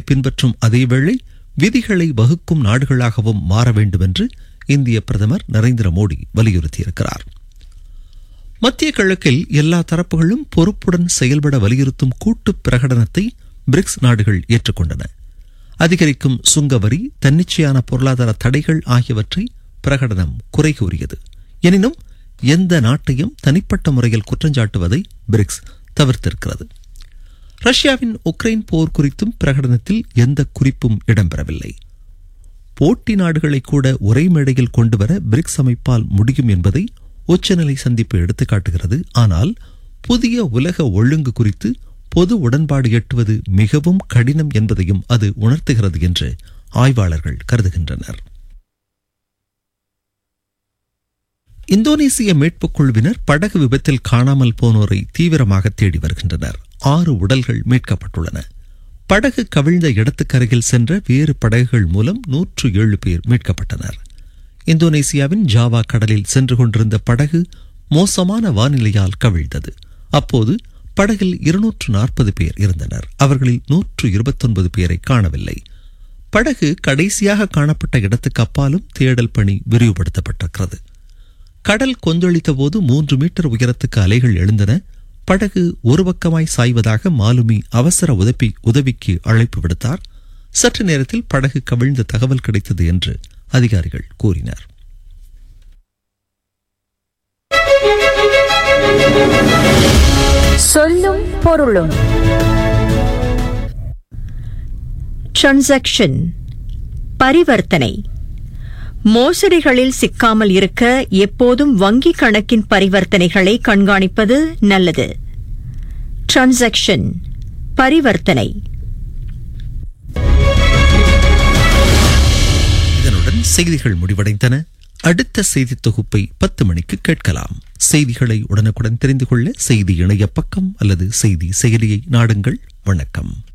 பின்பற்றும் அதேவேளை விதிகளை வகுக்கும் நாடுகளாகவும் மாற வேண்டும் என்று இந்திய பிரதமர் நரேந்திர மோடி வலியுறுத்தியிருக்கிறார் மத்திய கிழக்கில் எல்லா தரப்புகளும் பொறுப்புடன் செயல்பட வலியுறுத்தும் கூட்டு பிரகடனத்தை பிரிக்ஸ் நாடுகள் ஏற்றுக்கொண்டன அதிகரிக்கும் சுங்கவரி தன்னிச்சையான பொருளாதார தடைகள் ஆகியவற்றை பிரகடனம் குறை கூறியது எனினும் எந்த நாட்டையும் தனிப்பட்ட முறையில் குற்றஞ்சாட்டுவதை பிரிக்ஸ் தவிர்த்திருக்கிறது ரஷ்யாவின் உக்ரைன் போர் குறித்தும் பிரகடனத்தில் எந்த குறிப்பும் இடம்பெறவில்லை போட்டி நாடுகளை கூட ஒரே மேடையில் கொண்டுவர பிரிக்ஸ் அமைப்பால் முடியும் என்பதை உச்சநிலை சந்திப்பு எடுத்துக்காட்டுகிறது ஆனால் புதிய உலக ஒழுங்கு குறித்து பொது உடன்பாடு எட்டுவது மிகவும் கடினம் என்பதையும் அது உணர்த்துகிறது என்று ஆய்வாளர்கள் கருதுகின்றனர் இந்தோனேசிய மீட்புக் குழுவினர் படகு விபத்தில் காணாமல் போனோரை தீவிரமாக தேடி வருகின்றனர் ஆறு உடல்கள் மீட்கப்பட்டுள்ளன படகு கவிழ்ந்த இடத்துக்கருகில் சென்ற வேறு படகுகள் மூலம் நூற்று ஏழு பேர் மீட்கப்பட்டனர் இந்தோனேசியாவின் ஜாவா கடலில் சென்று கொண்டிருந்த படகு மோசமான வானிலையால் கவிழ்ந்தது அப்போது படகில் இருநூற்று நாற்பது பேர் இருந்தனர் அவர்களில் நூற்று இருபத்தொன்பது பேரை காணவில்லை படகு கடைசியாக காணப்பட்ட இடத்துக்கு அப்பாலும் தேடல் பணி விரிவுபடுத்தப்பட்டிருக்கிறது கடல் கொந்தளித்த போது மூன்று மீட்டர் உயரத்துக்கு அலைகள் எழுந்தன படகு ஒரு பக்கமாய் சாய்வதாக மாலுமி அவசர உதவி உதவிக்கு அழைப்பு விடுத்தார் சற்று நேரத்தில் படகு கவிழ்ந்த தகவல் கிடைத்தது என்று அதிகாரிகள் கூறினர் சொல்லும் பொருளும் டிரான்சாக்ஷன் பரிவர்த்தனை மோசடிகளில் சிக்காமல் இருக்க எப்போதும் வங்கிக் கணக்கின் பரிவர்த்தனைகளை கண்காணிப்பது நல்லது டிரான்சாக்ஷன் பரிவர்த்தனை இதனுடன் செய்திகள் முடிவடைந்தன அடுத்த செய்தி தொகுப்பை பத்து மணிக்கு கேட்கலாம் செய்திகளை உடனுக்குடன் தெரிந்து கொள்ள செய்தி இணைய பக்கம் அல்லது செய்தி செயலியை நாடுங்கள் வணக்கம்